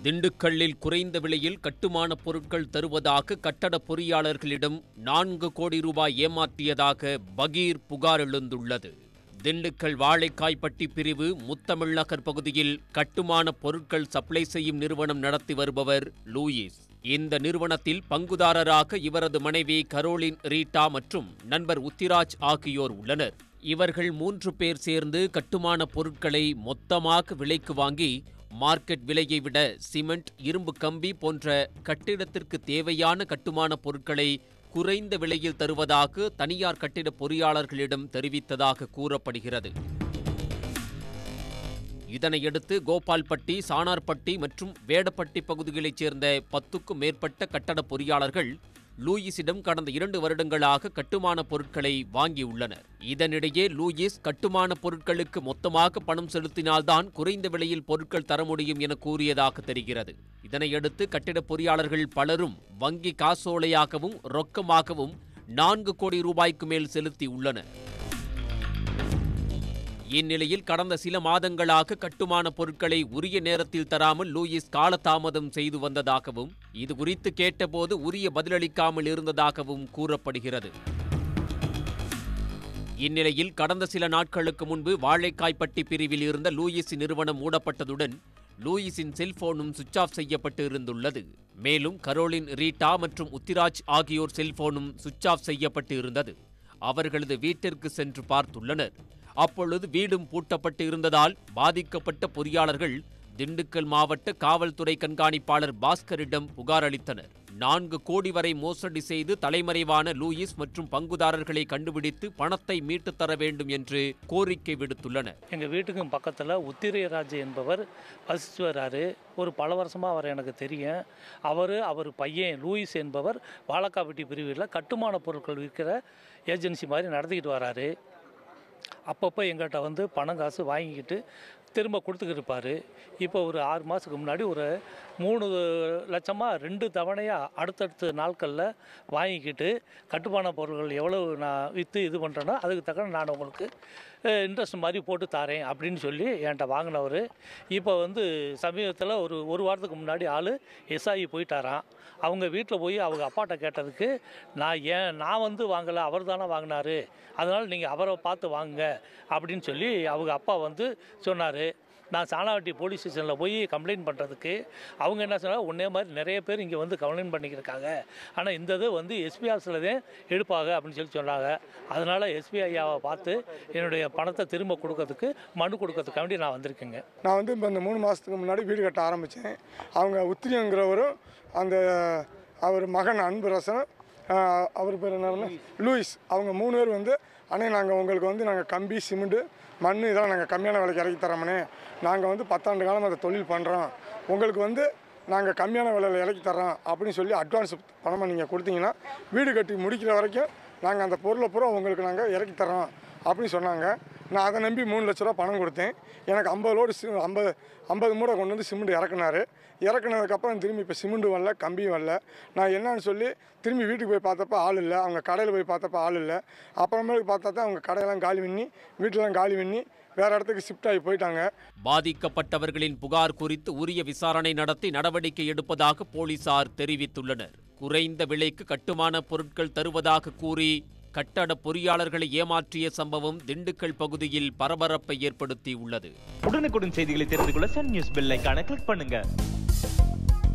திண்டுக்கல்லில் குறைந்த விலையில் கட்டுமான பொருட்கள் தருவதாக கட்டட பொறியாளர்களிடம் நான்கு கோடி ரூபாய் ஏமாற்றியதாக பகீர் புகார் எழுந்துள்ளது திண்டுக்கல் வாழைக்காய்பட்டி பிரிவு முத்தமிழ்நகர் பகுதியில் கட்டுமான பொருட்கள் சப்ளை செய்யும் நிறுவனம் நடத்தி வருபவர் லூயிஸ் இந்த நிறுவனத்தில் பங்குதாரராக இவரது மனைவி கரோலின் ரீட்டா மற்றும் நண்பர் உத்திராஜ் ஆகியோர் உள்ளனர் இவர்கள் மூன்று பேர் சேர்ந்து கட்டுமான பொருட்களை மொத்தமாக விலைக்கு வாங்கி மார்க்கெட் விலையை விட சிமெண்ட் இரும்பு கம்பி போன்ற கட்டிடத்திற்கு தேவையான கட்டுமான பொருட்களை குறைந்த விலையில் தருவதாக தனியார் கட்டிட பொறியாளர்களிடம் தெரிவித்ததாக கூறப்படுகிறது இதனையடுத்து கோபால்பட்டி சானார்பட்டி மற்றும் வேடப்பட்டி பகுதிகளைச் சேர்ந்த பத்துக்கும் மேற்பட்ட கட்டட பொறியாளர்கள் லூயிஸிடம் கடந்த இரண்டு வருடங்களாக கட்டுமான பொருட்களை வாங்கியுள்ளனர் இதனிடையே லூயிஸ் கட்டுமான பொருட்களுக்கு மொத்தமாக பணம் செலுத்தினால்தான் குறைந்த விலையில் பொருட்கள் தர முடியும் என கூறியதாக தெரிகிறது இதனையடுத்து கட்டிட பொறியாளர்கள் பலரும் வங்கி காசோலையாகவும் ரொக்கமாகவும் நான்கு கோடி ரூபாய்க்கு மேல் செலுத்தியுள்ளனர் இந்நிலையில் கடந்த சில மாதங்களாக கட்டுமான பொருட்களை உரிய நேரத்தில் தராமல் லூயிஸ் காலதாமதம் செய்து வந்ததாகவும் இது குறித்து கேட்டபோது உரிய பதிலளிக்காமல் இருந்ததாகவும் கூறப்படுகிறது இந்நிலையில் கடந்த சில நாட்களுக்கு முன்பு வாழைக்காய்பட்டி பிரிவில் இருந்த லூயிஸ் நிறுவனம் மூடப்பட்டதுடன் லூயிஸின் செல்போனும் சுவிட்ச் ஆஃப் செய்யப்பட்டு இருந்துள்ளது மேலும் கரோலின் ரீட்டா மற்றும் உத்திராஜ் ஆகியோர் செல்போனும் சுவிட்ச் ஆஃப் செய்யப்பட்டு இருந்தது அவர்களது வீட்டிற்கு சென்று பார்த்துள்ளனர் அப்பொழுது வீடும் பூட்டப்பட்டு இருந்ததால் பாதிக்கப்பட்ட பொறியாளர்கள் திண்டுக்கல் மாவட்ட காவல்துறை கண்காணிப்பாளர் பாஸ்கரிடம் புகார் அளித்தனர் நான்கு கோடி வரை மோசடி செய்து தலைமறைவான லூயிஸ் மற்றும் பங்குதாரர்களை கண்டுபிடித்து பணத்தை மீட்டுத் தர வேண்டும் என்று கோரிக்கை விடுத்துள்ளனர் எங்கள் வீட்டுக்கும் பக்கத்தில் உத்திரையராஜ் என்பவர் வசித்து வர்றாரு ஒரு பல வருஷமாக அவர் எனக்கு தெரியும் அவர் அவர் பையன் லூயிஸ் என்பவர் வாழக்காப்பட்டி பிரிவில் கட்டுமான பொருட்கள் விற்கிற ஏஜென்சி மாதிரி நடத்திக்கிட்டு வராரு அப்பப்போ எங்கள்கிட்ட வந்து பணம் காசு வாங்கிக்கிட்டு திரும்ப கொடுத்துக்கிட்டு இருப்பார் இப்போ ஒரு ஆறு மாதத்துக்கு முன்னாடி ஒரு மூணு லட்சமாக ரெண்டு தவணையாக அடுத்தடுத்த நாட்களில் வாங்கிக்கிட்டு கட்டுமான பொருட்கள் எவ்வளவு நான் விற்று இது பண்ணுறேனோ அதுக்கு தக்க நான் உங்களுக்கு இன்ட்ரெஸ்ட் மாதிரி போட்டு தாரேன் அப்படின்னு சொல்லி என்கிட்ட வாங்கினவர் இப்போ வந்து சமீபத்தில் ஒரு ஒரு வாரத்துக்கு முன்னாடி ஆள் எஸ்ஆகி போயிட்டாராம் அவங்க வீட்டில் போய் அவங்க அப்பாட்ட கேட்டதுக்கு நான் ஏன் நான் வந்து வாங்கலை அவர் தானே வாங்கினாரு அதனால் நீங்கள் அவரை பார்த்து வாங்குங்க அப்படின்னு சொல்லி அவங்க அப்பா வந்து சொன்னார் நான் சாணாவட்டி போலீஸ் ஸ்டேஷனில் போய் கம்ப்ளைண்ட் பண்ணுறதுக்கு அவங்க என்ன சொன்னாங்க உன்னே மாதிரி நிறைய பேர் இங்கே வந்து கம்ப்ளைண்ட் பண்ணிக்கிருக்காங்க ஆனால் இந்த இது வந்து எஸ்பி ஆஃபீஸில் தான் எடுப்பாங்க அப்படின்னு சொல்லி சொன்னாங்க அதனால் எஸ்பி ஐயாவை பார்த்து என்னுடைய பணத்தை திரும்ப கொடுக்கறதுக்கு மனு கொடுக்கறதுக்காண்டி நான் வந்திருக்கேங்க நான் வந்து இப்போ இந்த மூணு மாதத்துக்கு முன்னாடி வீடு கட்ட ஆரம்பித்தேன் அவங்க உத்திரியங்கிறவரும் அந்த அவர் மகன் அன்பரசன் ஆஹ், அவர் பேர் என்ன லூயிஸ் அவங்க மூணு பேர் வந்து அண்ணே நாங்கள் உங்களுக்கு வந்து நாங்கள் கம்பி சிமெண்ட்டு மண் இதெல்லாம் நாங்கள் கம்மியான விலைக்கு இறக்கி தரோம்ண்ணே நாங்கள் வந்து பத்தாண்டு காலம் அந்த தொழில் பண்ணுறோம் உங்களுக்கு வந்து நாங்கள் கம்மியான விலையில் இறக்கி தர்றோம் அப்படின்னு சொல்லி அட்வான்ஸ் பணமாக நீங்கள் கொடுத்தீங்கன்னா வீடு கட்டி முடிக்கிற வரைக்கும் நாங்கள் அந்த பொருளை பூரா உங்களுக்கு நாங்கள் இறக்கி தர்றோம் அப்படின்னு சொன்னாங்க நான் அதை நம்பி மூணு லட்ச ரூபா பணம் கொடுத்தேன் எனக்கு ஐம்பது லோடு சி ஐம்பது ஐம்பது மூடை கொண்டு வந்து சிமெண்ட் இறக்குனாரு இறக்குனதுக்கப்புறம் திரும்பி இப்போ சிமெண்ட் வரல கம்பியும் வரல நான் என்னன்னு சொல்லி திரும்பி வீட்டுக்கு போய் பார்த்தப்ப ஆள் இல்லை அவங்க கடையில் போய் பார்த்தப்ப ஆள் இல்லை அப்புறமேலுக்கு பார்த்தா தான் அவங்க கடையெல்லாம் காலி பண்ணி வீட்டெல்லாம் காலி பண்ணி வேறு இடத்துக்கு ஷிஃப்ட் ஆகி போயிட்டாங்க பாதிக்கப்பட்டவர்களின் புகார் குறித்து உரிய விசாரணை நடத்தி நடவடிக்கை எடுப்பதாக போலீசார் தெரிவித்துள்ளனர் குறைந்த விலைக்கு கட்டுமான பொருட்கள் தருவதாக கூறி கட்டட பொறியாளர்களை ஏமாற்றிய சம்பவம் திண்டுக்கல் பகுதியில் பரபரப்பை ஏற்படுத்தியுள்ளது உடனுக்குடன் செய்திகளை தெரிந்து கொள்ள சன் நியூஸ் பெல் ஐகானை கிளிக் பண்ணுங்க